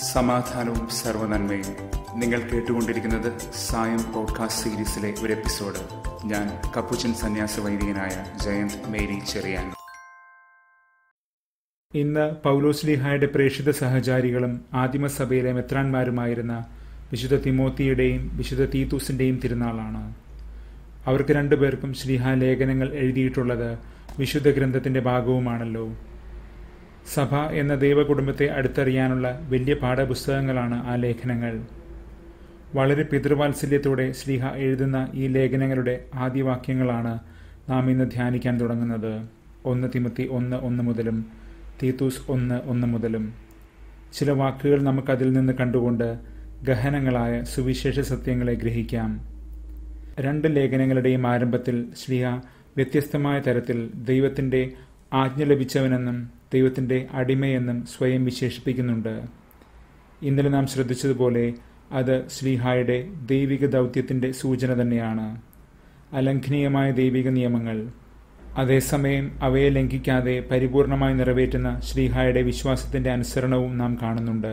സമാധാനവും സർവനന്മയും നിങ്ങൾ കേട്ടുകൊണ്ടിരിക്കുന്നത് സായം പോഡ്കാസ്റ്റ് സീരീസിലെ ഒരു എപ്പിസോഡ് ഞാൻ കപ്പുച്ചൻ സന്യാസ വൈദികനായ ജയന്ത് മേരി ചെറിയാൻ ഇന്ന് പൗലോസ്ലിഹായുടെ പ്രേക്ഷിത സഹചാരികളും ആദിമസഭയിലെ മെത്രാന്മാരുമായിരുന്ന വിശുദ്ധ തിമോത്തിയുടെയും വിശുദ്ധ തീത്തൂസിന്റെയും തിരുനാളാണ് അവർക്ക് രണ്ടുപേർക്കും ശ്രീഹ ലേഖനങ്ങൾ എഴുതിയിട്ടുള്ളത് വിശുദ്ധ ഗ്രന്ഥത്തിന്റെ ഭാഗവുമാണല്ലോ സഭ എന്ന ദൈവകുടുംബത്തെ അടുത്തറിയാനുള്ള വലിയ പാഠപുസ്തകങ്ങളാണ് ആ ലേഖനങ്ങൾ വളരെ പിതൃവാത്സല്യത്തോടെ ശ്രീഹ എഴുതുന്ന ഈ ലേഖനങ്ങളുടെ ആദ്യവാക്യങ്ങളാണ് നാം ഇന്ന് ധ്യാനിക്കാൻ തുടങ്ങുന്നത് ഒന്ന് തിമത്തി ഒന്ന് ഒന്ന് മുതലും തീത്തൂസ് ഒന്ന് ഒന്ന് മുതലും ചില വാക്കുകൾ നമുക്കതിൽ നിന്ന് കണ്ടുകൊണ്ട് ഗഹനങ്ങളായ സുവിശേഷ സത്യങ്ങളെ ഗ്രഹിക്കാം രണ്ട് ലേഖനങ്ങളുടെയും ആരംഭത്തിൽ ശ്രീഹ വ്യത്യസ്തമായ തരത്തിൽ ദൈവത്തിൻ്റെ ആജ്ഞ ലഭിച്ചവനെന്നും ദൈവത്തിൻ്റെ അടിമയെന്നും സ്വയം വിശേഷിപ്പിക്കുന്നുണ്ട് ഇന്നലെ നാം ശ്രദ്ധിച്ചതുപോലെ അത് ശ്രീഹായുടെ ദൈവിക ദൗത്യത്തിൻ്റെ സൂചന തന്നെയാണ് അലംഘനീയമായ ദൈവിക നിയമങ്ങൾ അതേസമയം അവയെ ലംഘിക്കാതെ പരിപൂർണമായി നിറവേറ്റുന്ന ശ്രീഹായുടെ വിശ്വാസത്തിൻ്റെ അനുസരണവും നാം കാണുന്നുണ്ട്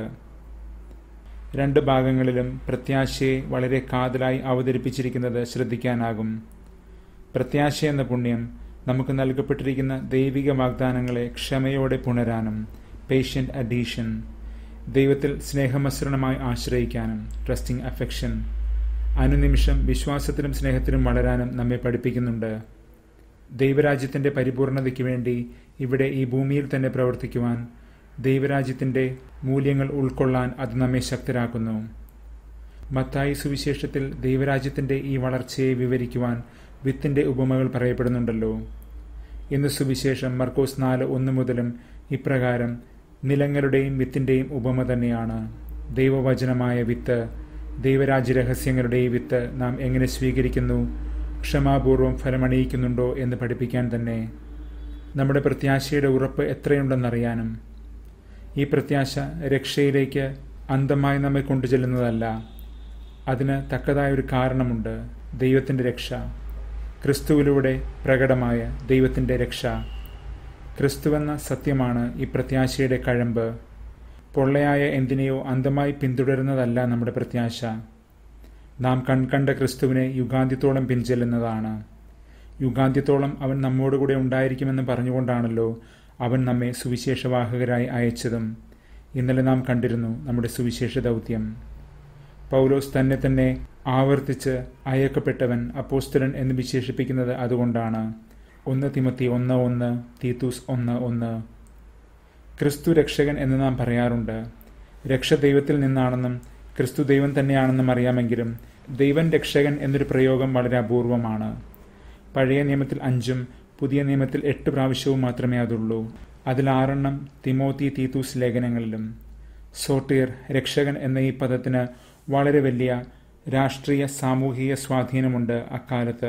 രണ്ട് ഭാഗങ്ങളിലും പ്രത്യാശയെ വളരെ കാതലായി അവതരിപ്പിച്ചിരിക്കുന്നത് ശ്രദ്ധിക്കാനാകും പ്രത്യാശ എന്ന പുണ്യം നമുക്ക് നൽകപ്പെട്ടിരിക്കുന്ന ദൈവിക വാഗ്ദാനങ്ങളെ ക്ഷമയോടെ പുണരാനും പേഷ്യൻ്റ് അഡീഷൻ ദൈവത്തിൽ സ്നേഹമസൃണമായി ആശ്രയിക്കാനും ട്രസ്റ്റിംഗ് അഫെക്ഷൻ അനുനിമിഷം വിശ്വാസത്തിലും സ്നേഹത്തിലും വളരാനും നമ്മെ പഠിപ്പിക്കുന്നുണ്ട് ദൈവരാജ്യത്തിൻ്റെ പരിപൂർണതയ്ക്ക് വേണ്ടി ഇവിടെ ഈ ഭൂമിയിൽ തന്നെ പ്രവർത്തിക്കുവാൻ ദൈവരാജ്യത്തിൻ്റെ മൂല്യങ്ങൾ ഉൾക്കൊള്ളാൻ അത് നമ്മെ ശക്തരാക്കുന്നു മത്തായി സുവിശേഷത്തിൽ ദൈവരാജ്യത്തിൻ്റെ ഈ വളർച്ചയെ വിവരിക്കുവാൻ വിത്തിൻ്റെ ഉപമകൾ പറയപ്പെടുന്നുണ്ടല്ലോ ഇന്ന് സുവിശേഷം മർക്കോസ് നാല് ഒന്ന് മുതലും ഇപ്രകാരം നിലങ്ങളുടെയും വിത്തിൻ്റെയും ഉപമ തന്നെയാണ് ദൈവവചനമായ വിത്ത് ദൈവരാജ്യ രഹസ്യങ്ങളുടെ ഈ വിത്ത് നാം എങ്ങനെ സ്വീകരിക്കുന്നു ക്ഷമാപൂർവം ഫലമണിയിക്കുന്നുണ്ടോ എന്ന് പഠിപ്പിക്കാൻ തന്നെ നമ്മുടെ പ്രത്യാശയുടെ ഉറപ്പ് എത്രയുണ്ടെന്നറിയാനും ഈ പ്രത്യാശ രക്ഷയിലേക്ക് അന്തമായി നമ്മെ കൊണ്ടുചെല്ലുന്നതല്ല അതിന് തക്കതായ ഒരു കാരണമുണ്ട് ദൈവത്തിൻ്റെ രക്ഷ ക്രിസ്തുവിലൂടെ പ്രകടമായ ദൈവത്തിൻ്റെ രക്ഷ ക്രിസ്തുവെന്ന സത്യമാണ് ഈ പ്രത്യാശയുടെ കഴമ്പ് പൊള്ളയായ എന്തിനെയോ അന്തമായി പിന്തുടരുന്നതല്ല നമ്മുടെ പ്രത്യാശ നാം കൺകണ്ട ക്രിസ്തുവിനെ യുഗാന്ത്യത്തോളം പിൻചെല്ലുന്നതാണ് യുഗാന്ത്യത്തോളം അവൻ നമ്മോടുകൂടെ ഉണ്ടായിരിക്കുമെന്ന് പറഞ്ഞുകൊണ്ടാണല്ലോ അവൻ നമ്മെ സുവിശേഷവാഹകരായി അയച്ചതും ഇന്നലെ നാം കണ്ടിരുന്നു നമ്മുടെ സുവിശേഷ ദൗത്യം പൗലോസ് തന്നെ തന്നെ ആവർത്തിച്ച് അയക്കപ്പെട്ടവൻ അപ്പോസ്തലൻ എന്ന് വിശേഷിപ്പിക്കുന്നത് അതുകൊണ്ടാണ് ഒന്ന് തിമത്തി ഒന്ന് ഒന്ന് തീത്തൂസ് ഒന്ന് ഒന്ന് ക്രിസ്തു രക്ഷകൻ എന്ന് നാം പറയാറുണ്ട് രക്ഷ ദൈവത്തിൽ നിന്നാണെന്നും ക്രിസ്തു ദൈവം തന്നെയാണെന്നും അറിയാമെങ്കിലും ദൈവൻ രക്ഷകൻ എന്നൊരു പ്രയോഗം വളരെ അപൂർവമാണ് പഴയ നിയമത്തിൽ അഞ്ചും പുതിയ നിയമത്തിൽ എട്ട് പ്രാവശ്യവും മാത്രമേ അതുള്ളൂ അതിൽ ആറെണ്ണം തിമോത്തി തീത്തൂസ് ലേഖനങ്ങളിലും സോട്ടീർ രക്ഷകൻ എന്ന ഈ പദത്തിന് വളരെ വലിയ രാഷ്ട്രീയ സാമൂഹിക സ്വാധീനമുണ്ട് അക്കാലത്ത്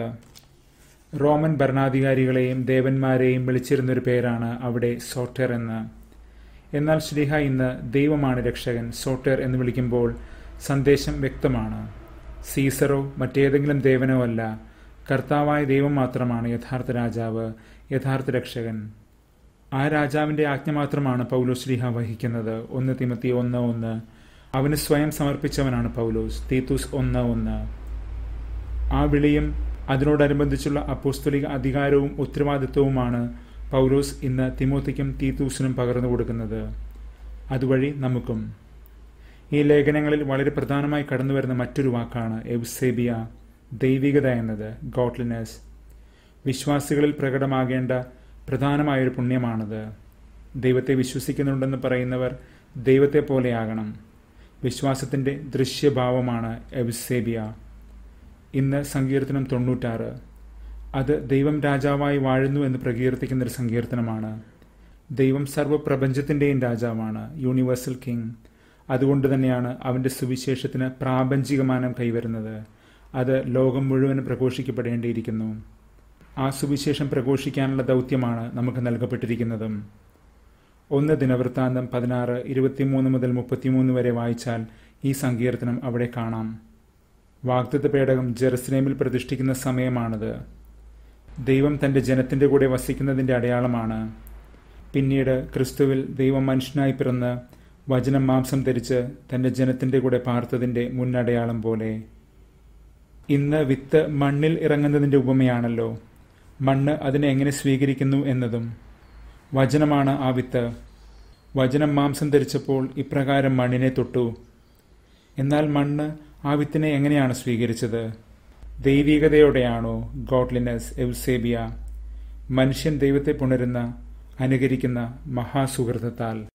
റോമൻ ഭരണാധികാരികളെയും ദേവന്മാരെയും വിളിച്ചിരുന്നൊരു പേരാണ് അവിടെ സോട്ടർ എന്ന് എന്നാൽ ശ്രീഹ ഇന്ന് ദൈവമാണ് രക്ഷകൻ സോട്ടർ എന്ന് വിളിക്കുമ്പോൾ സന്ദേശം വ്യക്തമാണ് സീസറോ മറ്റേതെങ്കിലും ദേവനോ അല്ല കർത്താവായ ദൈവം മാത്രമാണ് യഥാർത്ഥ രാജാവ് യഥാർത്ഥ രക്ഷകൻ ആ രാജാവിൻ്റെ ആജ്ഞ മാത്രമാണ് പൗലോശ്രീഹ വഹിക്കുന്നത് ഒന്ന് തിമത്തി ഒന്ന് ഒന്ന് അവന് സ്വയം സമർപ്പിച്ചവനാണ് പൗലോസ് തീത്തൂസ് ഒന്ന് ഒന്ന് ആ വിളിയും അതിനോടനുബന്ധിച്ചുള്ള അപ്പോസ്തലിക അധികാരവും ഉത്തരവാദിത്വവുമാണ് പൗലോസ് ഇന്ന് തിമോത്തിക്കും തീത്തൂസിനും പകർന്നു കൊടുക്കുന്നത് അതുവഴി നമുക്കും ഈ ലേഖനങ്ങളിൽ വളരെ പ്രധാനമായി കടന്നുവരുന്ന മറ്റൊരു വാക്കാണ് എവ്സേബിയ ദൈവികത എന്നത് ഗോഡ്ലിനെസ് വിശ്വാസികളിൽ പ്രകടമാകേണ്ട പ്രധാനമായൊരു പുണ്യമാണത് ദൈവത്തെ വിശ്വസിക്കുന്നുണ്ടെന്ന് പറയുന്നവർ ദൈവത്തെ പോലെയാകണം വിശ്വാസത്തിൻ്റെ ദൃശ്യഭാവമാണ് എവ്സേബിയ ഇന്ന് സങ്കീർത്തനം തൊണ്ണൂറ്റാറ് അത് ദൈവം രാജാവായി വാഴുന്നു എന്ന് പ്രകീർത്തിക്കുന്ന ഒരു സങ്കീർത്തനമാണ് ദൈവം സർവ്വപ്രപഞ്ചത്തിൻ്റെയും രാജാവാണ് യൂണിവേഴ്സൽ കിങ് അതുകൊണ്ട് തന്നെയാണ് അവൻ്റെ സുവിശേഷത്തിന് പ്രാപഞ്ചികമാനം കൈവരുന്നത് അത് ലോകം മുഴുവൻ പ്രഘോഷിക്കപ്പെടേണ്ടിയിരിക്കുന്നു ആ സുവിശേഷം പ്രഘോഷിക്കാനുള്ള ദൗത്യമാണ് നമുക്ക് നൽകപ്പെട്ടിരിക്കുന്നതും ഒന്ന് ദിനവൃത്താന്തം പതിനാറ് ഇരുപത്തിമൂന്ന് മുതൽ മുപ്പത്തിമൂന്ന് വരെ വായിച്ചാൽ ഈ സങ്കീർത്തനം അവിടെ കാണാം വാഗ്ദത്ത പേടകം ജെറുസലേമിൽ പ്രതിഷ്ഠിക്കുന്ന സമയമാണത് ദൈവം തൻ്റെ ജനത്തിൻ്റെ കൂടെ വസിക്കുന്നതിൻ്റെ അടയാളമാണ് പിന്നീട് ക്രിസ്തുവിൽ ദൈവം മനുഷ്യനായി പിറന്ന് വചനം മാംസം ധരിച്ച് തന്റെ ജനത്തിന്റെ കൂടെ പാർത്തതിന്റെ മുന്നടയാളം പോലെ ഇന്ന് വിത്ത് മണ്ണിൽ ഇറങ്ങുന്നതിന്റെ ഉപമയാണല്ലോ മണ്ണ് അതിനെ എങ്ങനെ സ്വീകരിക്കുന്നു എന്നതും വചനമാണ് ആ വിത്ത് വചനം മാംസം ധരിച്ചപ്പോൾ ഇപ്രകാരം മണ്ണിനെ തൊട്ടു എന്നാൽ മണ്ണ് ആ വിത്തിനെ എങ്ങനെയാണ് സ്വീകരിച്ചത് ദൈവികതയോടെയാണോ ഗോഡ്ലിനെസ് എവ്സേബിയ മനുഷ്യൻ ദൈവത്തെ പുണരുന്ന അനുകരിക്കുന്ന മഹാസുഹൃതത്താൽ